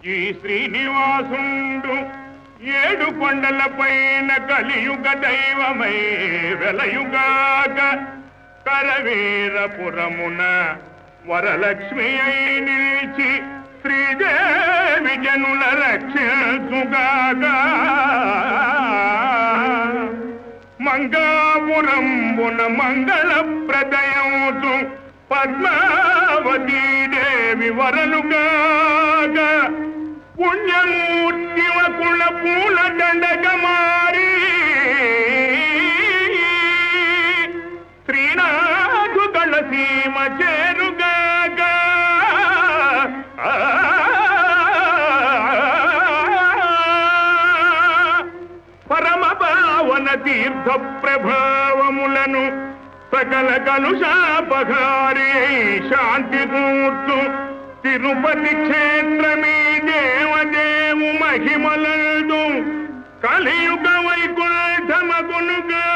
ఈ శ్రీనివాసుండు ఏడు కొండల పైన కలియుగ దైవమై వెలయుగాక కరవీరపురమున వరలక్ష్మి అయి నిలిచి శ్రీదేవి జనుల రక్షించుగాగా మంగాపురంబున మంగళ ప్రదయంతు పద్మావతీ దేవి వరలుగాక పుణ్యమూర్తి కుల పూల దండక మారి శ్రీనాథు గళ సీమ చేరుగాక పరమ పావన తీర్థ ప్రభావములను సకల కలుషాపహారి శాంతి కూర్చు తిరుపతి క్షేత్రమీ దేవదేవు మహిమలందు కలియుగ వైకుంఠమగునుగా